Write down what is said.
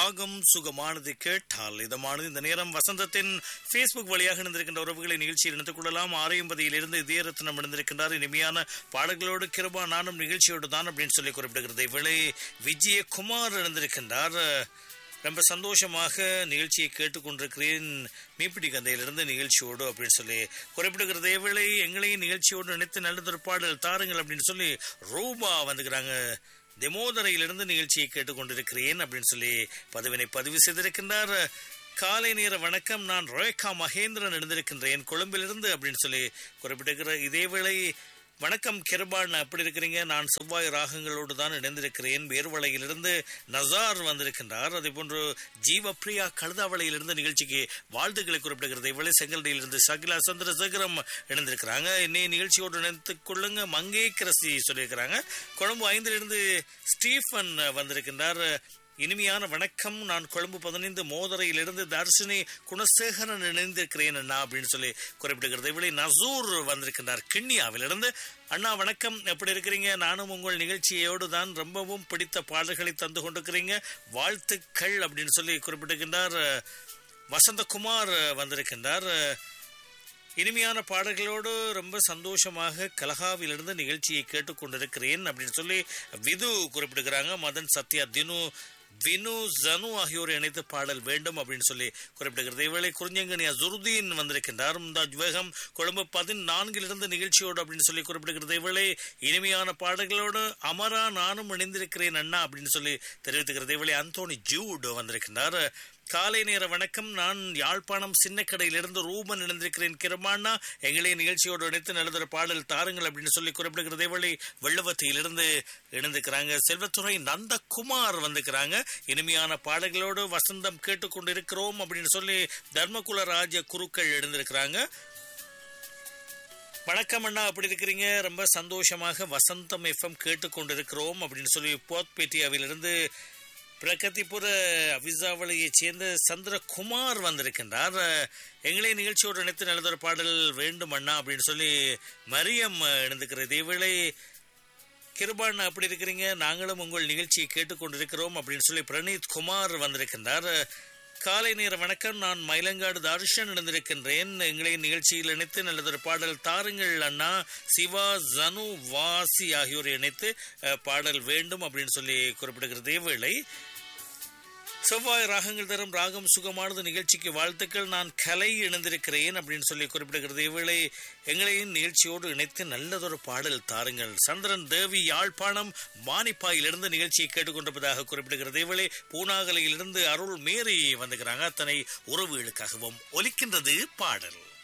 ராகம் சுகமானது கேட்டால் இதமானது இந்த நேரம் வசந்தத்தின் ஃபேஸ்புக் வழியாக இணைந்திருக்கின்ற உறவுகளை நிகழ்ச்சியில் இணைத்துக் கொள்ளலாம் ஆரையம்பதியிலிருந்து இதயரத்னம் இணைந்திருக்கின்றார் இனிமையான பாடல்களோடு கிருபா நானும் நிகழ்ச்சியோடு தான் அப்படின்னு சொல்லி குறிப்பிடுகிறது இவளை விஜயகுமார் இணைந்திருக்கின்றார் ரொம்ப சந்தோஷமாக நிகழ்ச்சியை கேட்டுக்கொண்டிருக்கிறேன் மீப்பிடி கந்தையிலிருந்து நிகழ்ச்சியோடு அப்படின்னு சொல்லி குறிப்பிடுகிறது இவளை எங்களையும் நிகழ்ச்சியோடு நினைத்து நல்லதொரு பாடல் தாருங்கள் அப்படின்னு சொல்லி ரூபா வந்துக்கிறாங்க தெமோதரையிலிருந்து நிகழ்ச்சியை கேட்டுக்கொண்டிருக்கிறேன் அப்படின்னு சொல்லி பதிவினை பதிவு செய்திருக்கின்றார் காலை நேர வணக்கம் நான் ரேகா மகேந்திரன் எழுந்திருக்கின்றேன் கொழும்பிலிருந்து அப்படின்னு சொல்லி குறிப்பிட்டிருக்கிற இதேவேளை வணக்கம் கிருபான் அப்படி இருக்கிறீங்க நான் செவ்வாய் ராகங்களோடு தான் இணைந்திருக்கிறேன் வேர்வளையிலிருந்து நசார் வந்திருக்கின்றார் அதே போன்று ஜீவப்ரியா கழுதாவளையிலிருந்து நிகழ்ச்சிக்கு வாழ்த்துக்களை குறிப்பிடுகிறது இவளை செங்கல்டியிலிருந்து சகிலா சந்திரசேகரம் இணைந்திருக்கிறாங்க இன்னைய நிகழ்ச்சியோடு இணைத்துக் கொள்ளுங்க மங்கே கிரசி சொல்லியிருக்கிறாங்க கொழும்பு ஐந்திலிருந்து ஸ்டீஃபன் வந்திருக்கின்றார் இனிமையான வணக்கம் நான் கொழும்பு பதினைந்து மோதரையிலிருந்து தர்ஷினி குணசேகரன் இணைந்திருக்கிறேன் அண்ணா அப்படின்னு சொல்லி குறிப்பிடுகிறது இவளை நசூர் வந்திருக்கின்றார் கிண்ணியாவிலிருந்து அண்ணா வணக்கம் எப்படி இருக்கிறீங்க நானும் உங்கள் நிகழ்ச்சியோடு தான் ரொம்பவும் பிடித்த பாடல்களை தந்து கொண்டிருக்கிறீங்க வாழ்த்துக்கள் அப்படின்னு சொல்லி குறிப்பிட்டிருக்கின்றார் வசந்தகுமார் வந்திருக்கின்றார் இனிமையான பாடல்களோடு ரொம்ப சந்தோஷமாக கலகாவிலிருந்து நிகழ்ச்சியை கேட்டுக்கொண்டிருக்கிறேன் அப்படின்னு சொல்லி விது குறிப்பிடுகிறாங்க மதன் சத்யா தினு வினு ஜனு ஆகியோர் இணைத்து பாடல் வேண்டும் அப்படின்னு சொல்லி குறிப்பிடுகிறது இவளை குறிஞ்சங்கனியா ஜுருதீன் வந்திருக்கின்றார் முந்தாஜ் வேகம் கொழும்பு பதினான்கிலிருந்து நிகழ்ச்சியோடு அப்படின்னு சொல்லி குறிப்பிடுகிறது இவளை இனிமையான பாடல்களோடு அமரா நானும் இணைந்திருக்கிறேன் அண்ணா அப்படின்னு சொல்லி தெரிவித்துக்கிறது இவளை அந்தோனி ஜூட் வந்திருக்கின்றார் காலை நேர வணக்கம் நான் யாழ்ப்பாணம் சின்ன கடையிலிருந்து ரூபன் இணைந்திருக்கிறேன் கிரமாண்ணா எங்களே நிகழ்ச்சியோடு இணைத்து நல்லதொரு பாடல் தாருங்கள் அப்படின்னு சொல்லி குறிப்பிடுகிறது இவளை வெள்ளவத்தியிலிருந்து இணைந்திருக்கிறாங்க செல்வத்துறை நந்தகுமார் வந்திருக்கிறாங்க இனிமையான பாடல்களோடு வசந்தம் கேட்டுக்கொண்டு இருக்கிறோம் அப்படின்னு சொல்லி தர்மகுல ராஜ குருக்கள் எழுந்திருக்கிறாங்க வணக்கம் அண்ணா அப்படி இருக்கிறீங்க ரொம்ப சந்தோஷமாக வசந்தம் எஃப்எம் கேட்டுக்கொண்டிருக்கிறோம் அப்படின்னு சொல்லி போத்பேட்டியாவிலிருந்து பிரகதிபுர அவிசாவளியைச் சேர்ந்த சந்திரகுமார் வந்திருக்கின்றார் எங்களே நிகழ்ச்சியோடு இணைத்து நல்லதொரு பாடல் வேண்டும் அண்ணா அப்படின்னு சொல்லி மரியம் இணைந்துக்கிறது இவளை கிருபான் அப்படி இருக்கிறீங்க நாங்களும் உங்கள் நிகழ்ச்சியை கேட்டுக்கொண்டிருக்கிறோம் அப்படின்னு சொல்லி பிரணீத் குமார் வந்திருக்கின்றார் காலை நேர வணக்கம் நான் மயிலங்காடு தர்ஷன் இணைந்திருக்கின்றேன் எங்களை நிகழ்ச்சியில் இணைத்து நல்லதொரு பாடல் தாருங்கள் அண்ணா சிவா ஜனு வாசி ஆகியோரை இணைத்து பாடல் வேண்டும் அப்படின்னு சொல்லி குறிப்பிடுகிறது இவ்வேளை செவ்வாய் ராகங்கள் தரும் ராகம் சுகமானது நிகழ்ச்சிக்கு வாழ்த்துக்கள் நான் கலை இணைந்திருக்கிறேன் அப்படின்னு சொல்லி குறிப்பிடுகிறது இவளை எங்களையும் நிகழ்ச்சியோடு இணைத்து நல்லதொரு பாடல் தாருங்கள் சந்திரன் தேவி யாழ்ப்பாணம் மானிப்பாயிலிருந்து நிகழ்ச்சியை கேட்டுக்கொண்டிருப்பதாக குறிப்பிடுகிறது இவளை பூனாகலையிலிருந்து அருள் மேரி வந்துக்கிறாங்க அத்தனை உறவுகளுக்காகவும் ஒலிக்கின்றது பாடல்